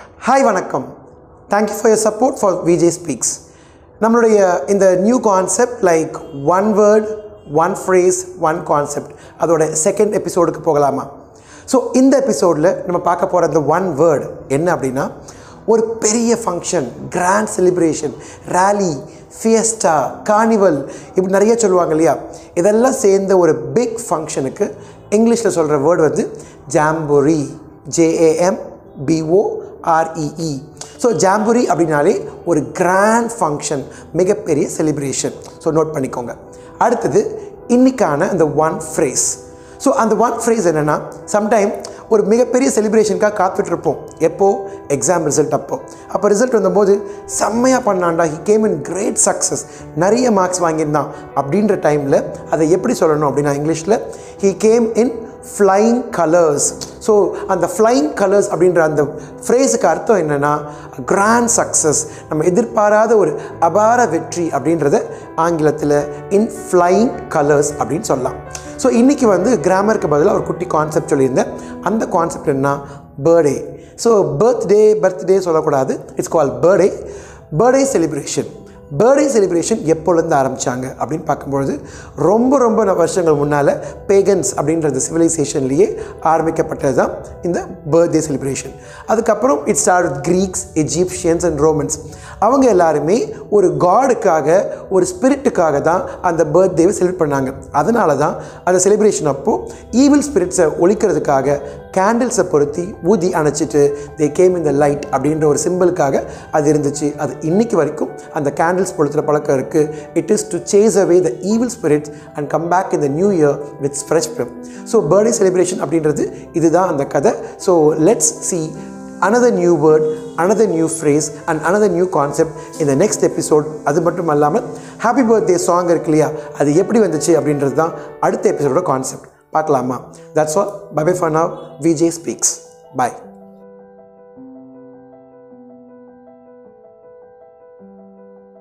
hi வணக்கம் thank you for your support for VJ speaks நம்மளுடைய இந்த new concept like one word one phrase one concept அதோட second எபிசோடுக்கு போகலாமா ஸோ இந்த எபிசோடில் நம்ம பார்க்க போகிற இந்த ஒன் வேர்டு என்ன அப்படின்னா ஒரு பெரிய function grand celebration rally fiesta carnival இப்படி நிறைய சொல்லுவாங்க இல்லையா இதெல்லாம் சேர்ந்த ஒரு பிக் ஃபங்க்ஷனுக்கு இங்கிலீஷில் சொல்கிற வேர்டு வந்து ஜாம்பொரி ஜேஏஎம் பிஓஆர்இஇ ஸோ ஜாம்புரி அப்படின்னாலே ஒரு கிராண்ட் ஃபங்க்ஷன் மிகப்பெரிய செலிப்ரேஷன் ஸோ நோட் பண்ணிக்கோங்க அடுத்தது இன்னைக்கான அந்த ஒன் ஃப்ரேஸ் ஸோ அந்த ஒன் ஃப்ரேஸ் என்னென்னா சம்டைம் ஒரு மிகப்பெரிய செலிப்ரேஷனுக்காக காத்துட்ருப்போம் எப்போ எக்ஸாம் ரிசல்ட் அப்போ அப்போ ரிசல்ட் வந்தபோது செம்மையாக பண்ணான்டா he came in great success நிறைய மார்க்ஸ் வாங்கியிருந்தான் அப்படின்ற டைமில் அதை எப்படி சொல்லணும் அப்படின்னா இங்கிலீஷில் he came in flying colours so அந்த ஃப்ளைங் கலர்ஸ் அப்படின்ற அந்த ஃப்ரேஸுக்கு அர்த்தம் என்னென்னா கிராண்ட் சக்ஸஸ் நம்ம எதிர்பாராத ஒரு அபார வெற்றி அப்படின்றத ஆங்கிலத்தில் இன் ஃப்ளைங் கலர்ஸ் அப்படின்னு சொல்லலாம் ஸோ இன்றைக்கி வந்து கிராமருக்கு பதிலாக ஒரு குட்டி கான்செப்ட் சொல்லியிருந்தேன் அந்த கான்செப்ட் என்ன பர்த்டே ஸோ பர்த்டே பர்த்டே சொல்லக்கூடாது it's call birthday birthday celebration birthday celebration எப்போலேருந்து ஆரம்பித்தாங்க அப்படின்னு பார்க்கும்பொழுது ரொம்ப ரொம்ப ந- வருஷங்கள் முன்னால் பேகன்ஸ் அப்படின்றது சிவிலைசேஷன்லேயே ஆரம்பிக்கப்பட்டது தான் இந்த பர்த்டே செலிப்ரேஷன் அதுக்கப்புறம் it start with Greeks Egyptians and Romans அவங்க எல்லாருமே ஒரு காடுக்காக ஒரு ஸ்பிரிட்டுக்காக தான் அந்த பர்த்டேவை செலிப்ரேட் பண்ணாங்க அதனால தான் அந்த செலிப்ரேஷன் அப்போது ஈவில் ஸ்பிரிட்ஸை ஒழிக்கிறதுக்காக கேண்டில்ஸை பொருத்தி ஊதி அணைச்சிட்டு தே கேம் இந்த லைட் அப்படின்ற ஒரு சிம்பிளுக்காக அது இருந்துச்சு அது இன்னைக்கு வரைக்கும் அந்த கேண்டில்ஸ் கொளுத்துற பழக்கம் இருக்குது it is to chase away the evil spirits and come back in the new year with fresh so birthday celebration அப்படின்றது இதுதான் அந்த கதை so let's see another new word another new phrase and another new concept in the next episode அது மட்டும் அல்லாமல் happy birthday song இருக்கு இல்லையா அது எப்படி வந்துச்சு அப்படின்றது தான் அடுத்த எபிசோடோட கான்செப்ட் பார்க்கலாமா that's all bye bye for now VJ speaks by